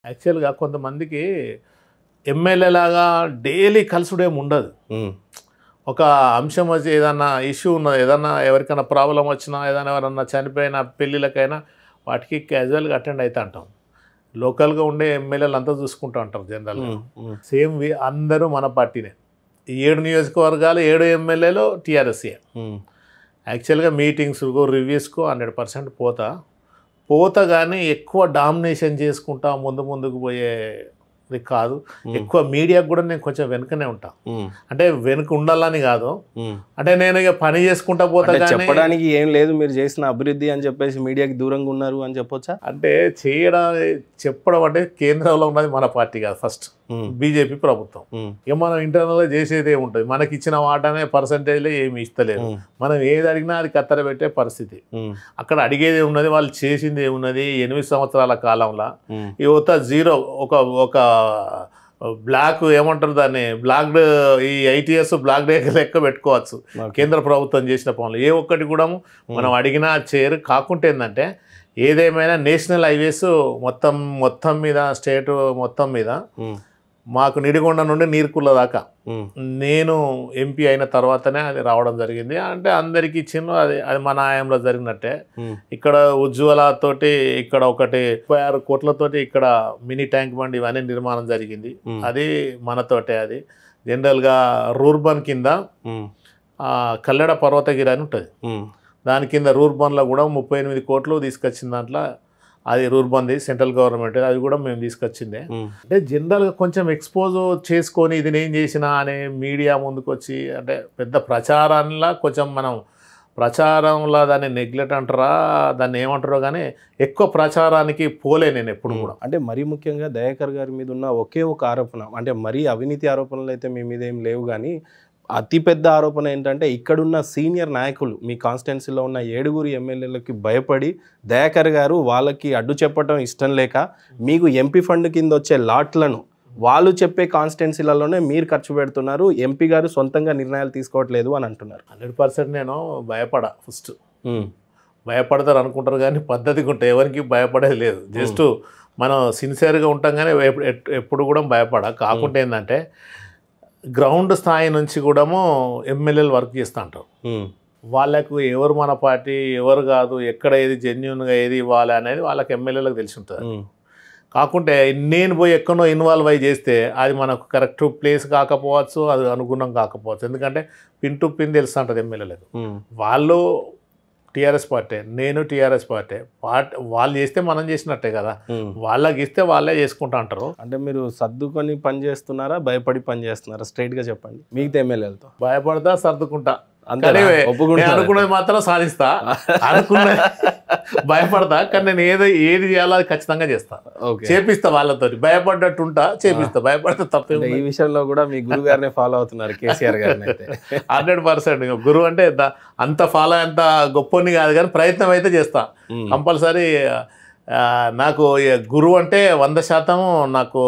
యాక్చువల్గా కొంతమందికి ఎమ్మెల్యే లాగా డైలీ కలుసుడేం ఉండదు ఉమ్, ఒక అంశం వచ్చి ఏదన్నా ఇష్యూ ఉన్నది ఏదన్నా ఎవరికైనా ప్రాబ్లం వచ్చినా ఏదైనా ఎవరన్నా చనిపోయిన పెళ్ళిళ్ళకైనా వాటికి క్యాజువల్గా అటెండ్ అవుతా అంటాం లోకల్గా ఉండే ఎమ్మెల్యేలు అంతా చూసుకుంటూ ఉంటాం జనరల్గా ఉమ్, ఉమ్, సేమ్ వి అందరూ మన పార్టీనే ఈ ఏడు నియోజకవర్గాలు ఏడు ఎమ్మెల్యేలు టీఆర్ఎస్ఏ ఉమ్, యాక్చువల్గా మీటింగ్స్కు రివ్యూస్కు హండ్రెడ్ పర్సెంట్ పోతా పోతా కానీ ఎక్కువ డామినేషన్ చేసుకుంటా ముందు ముందుకు పోయేది కాదు ఎక్కువ మీడియాకు కూడా నేను కొంచెం వెనుకనే ఉంటా ఉమ్, అంటే వెనుక ఉండాలని కాదు ఉమ్. అంటే నేను ఇక పని చేసుకుంటా పోతా అంటే కానీ చెప్పడానికి ఏం లేదు మీరు చేసిన అభివృద్ధి అని చెప్పేసి మీడియాకి దూరంగా ఉన్నారు అని చెప్పొచ్చా అంటే చేయడం చెప్పడం అంటే కేంద్రంలో ఉన్నది మన పార్టీ కాదు ఫస్ట్ ఉమ్, బీజేపీ ప్రభుత్వం ఉమ్, ఇక మనం ఇంటర్నల్గా చేసేది ఏముంటుంది మనకి ఇచ్చిన వాటానే పర్సంటేజ్లో ఏమి ఇస్తలేదు ఉమ్, మనం ఏది అడిగినా అది కత్తెర పెట్టే పరిస్థితి ఉమ్, అక్కడ అడిగేది ఉన్నది వాళ్ళు చేసింది ఏమున్నది ఎనిమిది సంవత్సరాల కాలంలో ఉమ్, యువత జీరో ఒక ఒక బ్లాక్ ఏమంటారు దాన్ని బ్లాక్డ్ ఈ ఐటీఎస్ బ్లాక్ డే లెక్క పెట్టుకోవచ్చు ఓకే. కేంద్ర ప్రభుత్వం చేసిన పనులు ఏ ఒక్కటి కూడా మనం అడిగినా చేయరు కాకుంటే ఏంటంటే ఏదేమైనా నేషనల్ హైవేస్ మొత్తం మొత్తం మీద స్టేట్ మొత్తం మీద ఉమ్, మాకు నిడిగొండ నుండి నీరుకుల్ల దాకా ఉమ్, నేను ఎంపీ అయిన తర్వాతనే అది రావడం జరిగింది అంటే అందరికీ ఇచ్చిన అది అది మన ఆయంలో జరిగినట్టే ఉమ్, ఇక్కడ ఉజ్వల తోటి ఇక్కడ ఒకటి ముప్పై ఆరు కోట్లతోటి ఇక్కడ మినీ ట్యాంక్ బండ్ ఇవన్నీ నిర్మాణం జరిగింది ఉమ్, అది మనతోటే అది జనరల్గా రూర్బన్ కింద ఉమ్, ఆ, కల్లెడ పర్వతగిరి అని ఉంటుంది ఉమ్, దాని కింద రూర్బన్లో కూడా ముప్పై ఎనిమిది కోట్లు తీసుకొచ్చిన దాంట్లో అది రూర్బన్ది సెంట్రల్ గవర్నమెంట్ అది కూడా మేము తీసుకొచ్చిందే ఉమ్, అంటే జనరల్గా కొంచెం ఎక్స్పోజ్ చేసుకొని ఇది నేను చేసిన అనే మీడియా ముందుకు వచ్చి అంటే పెద్ద ప్రచారంలో కొంచెం మనం ప్రచారంలో దాన్ని నెగ్లెక్ట్ అంటారా దాన్ని ఏమంటారో కానీ ఎక్కువ ప్రచారానికి పోలే నేను ఎప్పుడు కూడా అంటే మరీ ముఖ్యంగా దయాకర్ గారి మీద ఉన్న ఒకే ఒక ఆరోపణ అంటే మరీ అవినీతి ఆరోపణలు అయితే మీ మీద ఏం లేవు కానీ అతిపెద్ద ఆరోపణ ఏంటంటే ఇక్కడున్న సీనియర్ నాయకులు మీ కాన్స్టిట్యున్సీలో ఉన్న ఏడుగురు ఎమ్మెల్యేలకి భయపడి దయాకర్ గారు వాళ్ళకి అడ్డు చెప్పడం ఇష్టం లేక మీకు ఎంపీ ఫండ్ కింద వచ్చే లాట్లను వాళ్ళు చెప్పే కాన్స్టిట్యున్సీలలోనే మీరు ఖర్చు పెడుతున్నారు ఎంపీ గారు సొంతంగా నిర్ణయాలు తీసుకోవట్లేదు అని అంటున్నారు హండ్రెడ్ పర్సెంట్ నేను భయపడా ఫస్ట్ ఉమ్, భయపడతారు అనుకుంటారు కానీ పద్ధతిగా ఉంటాయి ఎవరికి భయపడేది లేదు జస్ట్ మనం సిన్సియర్గా ఉంటాం కానీ ఎప్- ఎట్- ఎప్పుడు కూడా భయపడ కాకుంటే ఏంటంటే గ్రౌండ్ స్థాయి నుంచి కూడా ఎమ్మెల్యేలు వర్క్ చేస్తూ ఉంటారు ఉమ్, వాళ్ళకు ఎవరు మన పార్టీ ఎవరు కాదు ఎక్కడ ఏది జెన్యున్గా ఏది ఇవ్వాలి అనేది వాళ్ళకి ఎమ్మెల్యేలకు తెలిసి ఉంటుంది ఉమ్, కాకుంటే నేను పోయి ఎక్కడో ఇన్వాల్వ్ అయ్యి చేస్తే అది మనకు కరెక్ట్ ప్లేస్ కాకపోవచ్చు అది అనుగుణం కాకపోవచ్చు ఎందుకంటే పిన్ టు పిన్ తెలుస్తూ ఉంటుంది ఎమ్మెల్యేలకు ఉమ్, వాళ్ళు టీఆర్ఎస్ పార్టీ నేను టీఆర్ఎస్ పార్టీ పార్టీ వాళ్ళు చేస్తే మనం చేసినట్టే కదా ఉమ్. వాళ్ళకి ఇస్తే వాళ్ళే చేసుకుంటా అంటారు అంటే మీరు సర్దుకొని పని చేస్తున్నారా భయపడి పని చేస్తున్నారా స్ట్రైట్ గా చెప్పండి మిగతా ఎమ్మెల్యేలతో భయపడతా సర్దుకుంటా అంతే కానీ నేను ఒప్పుకుంటున్నారా? అనుకున్నది మాత్రం సాధిస్తా అనుకున్న భయపడతా కానీ నేను ఏదో ఏది చేయాలో అది ఖచ్చితంగా చేస్తా ఓకే చేపిస్తా వాళ్ళతో భయపడ్డట్టు ఉంటా చేపిస్తా భయపడితే తప్పే అంటే ఈ విషయంలో కూడా మీ గురువు గారినే ఫాలో అవుతున్నారు కేసీఆర్ గారిని అయితే హండ్రెడ్ పర్సెంట్ గురువు అంటే ద- అంత ఫాలో అంత గొప్పని కాదు కానీ ప్రయత్నం అయితే చేస్తా ఉమ్, కంపల్సరీ ఆ, నాకు ఈ గురువు అంటే వంద శాతం నాకు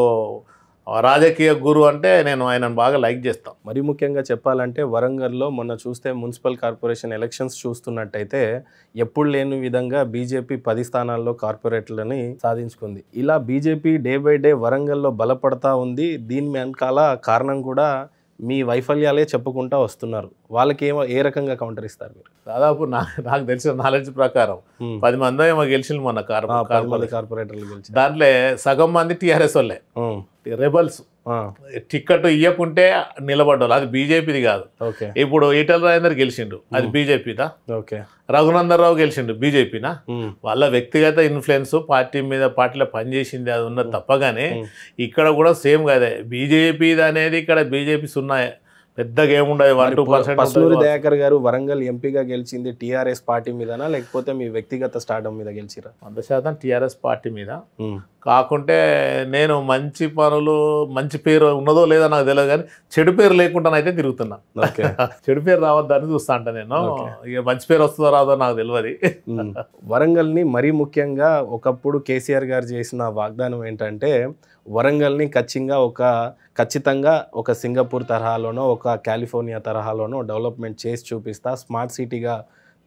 రాజకీయ గురువు అంటే నేను ఆయనను బాగా లైక్ చేస్తాను మరి ముఖ్యంగా చెప్పాలంటే వరంగల్లో మొన్న చూస్తే మున్సిపల్ కార్పొరేషన్ ఎలక్షన్స్ చూస్తున్నట్టయితే ఎప్పుడు లేని విధంగా బీజేపీ పది స్థానాల్లో కార్పొరేట్లని సాధించుకుంది ఇలా బీజేపీ డే బై డే వరంగల్లో బలపడతా ఉంది దీని వెనకాల కారణం కూడా మీ వైఫల్యాలే చెప్పుకుంటా వస్తున్నారు వాళ్ళకి ఏమో ఏ రకంగా కౌంటర్ ఇస్తారు మీరు దాదాపు నా నాకు తెలిసిన నాలెడ్జ్ ప్రకారం ఉమ్. పది మంది ఏమో గెలిచింది మొన్న కార్ ఆ, పది మంది కార్పొరేటర్లు గెలిచి దాంట్లో సగం మంది టీఆర్ఎస్ వాళ్ళే రెబల్స్ టికెట్ ఇవ్వకుంటే నిలబడ్డారు అది బీజేపీది కాదు ఓకే ఇప్పుడు ఈటల రాజేందర్ గెలిచిండు అది బీజేపీదా ఓకే రఘునందన్ రావు గెలిచిండు బీజేపీనా ఉమ్, వాళ్ళ వ్యక్తిగత ఇన్ఫ్లుయెన్స్ పార్టీ మీద పార్టీలో పనిచేసింది అది ఉన్నది తప్పగానే ఉమ్. ఇక్కడ కూడా సేమ్ కదే బీజేపీది అనేది ఇక్కడ బీజేపీ సున్నా పెద్దగా ఏముండదు one two Pasunuri percent Dayakar గారు వరంగల్ ఎంపీగా గెలిచింది టీఆర్ఎస్ పార్టీ మీదనా లేకపోతే మీ వ్యక్తిగత స్టార్డమ్ మీద గెలిచిరా వంద శాతం టీఆర్ఎస్ పార్టీ మీద కాకుంటే నేను మంచి పనులు మంచి పేరు ఉన్నదో లేదో నాకు తెలియదు కానీ చెడు పేరు లేకుండానైతే తిరుగుతున్నా ఓకే చెడు పేరు రావద్దని చూస్తా అంట నేను ఇక మంచి పేరు వస్తుందో రాదో నాకు తెలియదు ఉమ్. వరంగల్ని మరీ ముఖ్యంగా ఒకప్పుడు కేసీఆర్ గారు చేసిన వాగ్దానం ఏంటంటే వరంగల్ని ఖచ్చితంగా ఒక ఖచ్చితంగా ఒక సింగపూర్ తరహాలోనో ఒక కాలిఫోర్నియా తరహాలోనో డెవలప్మెంట్ చేసి చూపిస్తా స్మార్ట్ సిటీగా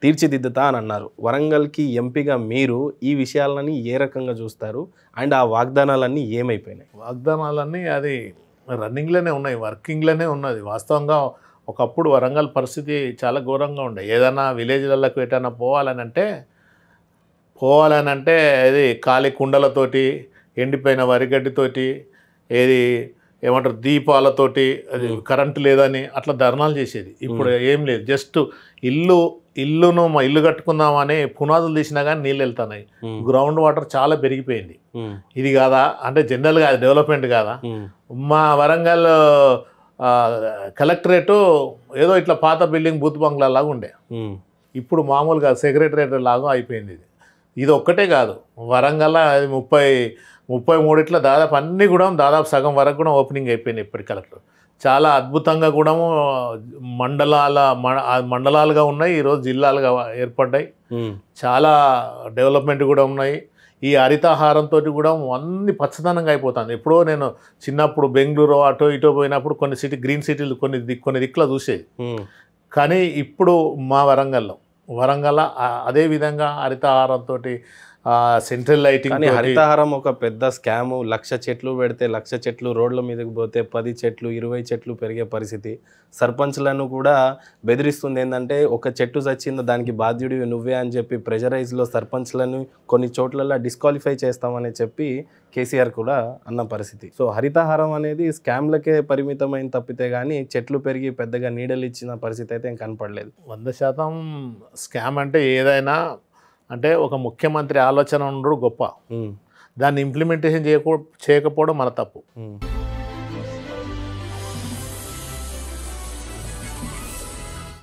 తీర్చిదిద్దుతా అని అన్నారు వరంగల్కి ఎంపీగా మీరు ఈ విషయాలని ఏ రకంగా చూస్తారు అండ్ ఆ వాగ్దానాలన్నీ ఏమైపోయినాయి వాగ్దానాలన్నీ అది రన్నింగ్లోనే ఉన్నాయి వర్కింగ్లోనే ఉన్నది వాస్తవంగా ఒకప్పుడు వరంగల్ పరిస్థితి చాలా ఘోరంగా ఉండే ఏదైనా విలేజ్లకు ఎటైనా పోవాలని అంటే పోవాలని అంటే ఇది ఖాళీ కుండలతోటి ఎండిపోయిన వరిగడ్డితోటి ఏది ఏమంటారు దీపాలతోటి అది కరెంటు లేదని అట్లా ధర్నాలు చేసేది ఇప్పుడు ఏం లేదు జస్ట్ ఇల్లు ఇల్లును మా ఇల్లు కట్టుకుందామని పునాదులు తీసినా కానీ నీళ్ళు వెళ్తున్నాయి గ్రౌండ్ వాటర్ చాలా పెరిగిపోయింది ఇది కాదా అంటే జనరల్గా అది డెవలప్మెంట్ కాదా మా వరంగల్ ఆ, కలెక్టరేటు ఏదో ఇట్లా పాత బిల్డింగ్ బూత్ బంగ్లా లాగా ఉండే ఇప్పుడు మామూలుగా సెక్రటరేట్ లాగా అయిపోయింది ఇది ఇది ఒక్కటే కాదు వరంగల్ అది ముప్పై ముప్పై మూడిట్లో దాదాపు అన్నీ కూడా దాదాపు సగం వరకు కూడా ఓపెనింగ్ అయిపోయినాయి ఇప్పటి కలెక్టర్ చాలా అద్భుతంగా కూడా మండలాల మ- ఆ మండలాలుగా ఉన్నాయి ఈరోజు జిల్లాలుగా ఏర్పడ్డాయి చాలా డెవలప్మెంట్ కూడా ఉన్నాయి ఈ హరితాహారంతో కూడా అన్ని పచ్చదనంగా అయిపోతుంది ఎప్పుడో నేను చిన్నప్పుడు బెంగళూరు అటో ఇటో పోయినప్పుడు కొన్ని సిటీ గ్రీన్ సిటీలు కొన్ని దిక్ కొన్ని దిక్కుల చూసేది కానీ ఇప్పుడు మా వరంగల్లో వరంగల్ ఆ- అదే విధంగా హరితహారంతో సెంట్రల్ లైటింగ్ కానీ హరితహారం ఒక పెద్ద స్కాము లక్ష చెట్లు పెడితే లక్ష చెట్లు రోడ్ల మీదకి పోతే పది చెట్లు ఇరవై చెట్లు పెరిగే పరిస్థితి సర్పంచ్లను కూడా బెదిరిస్తుంది ఏంటంటే ఒక చెట్టు చచ్చిందో దానికి బాధ్యుడివి నువ్వే అని చెప్పి ప్రెజరైజ్లో సర్పంచ్లను కొన్ని చోట్లలో డిస్క్వాలిఫై చేస్తామని చెప్పి కేసీఆర్ కూడా అన్న పరిస్థితి సో హరితహారం అనేది స్కామ్లకే పరిమితమైన తప్పితే కానీ చెట్లు పెరిగి పెద్దగా నీడలు ఇచ్చిన పరిస్థితి అయితే ఏం కనపడలేదు వంద శాతం స్కామ్ అంటే ఏదైనా అంటే ఒక ముఖ్యమంత్రి ఆలోచన ఉండడు గొప్ప ఉమ్, దాన్ని ఇంప్లిమెంటేషన్ చేయకూ చేయకపోవడం మన తప్పు ఉమ్.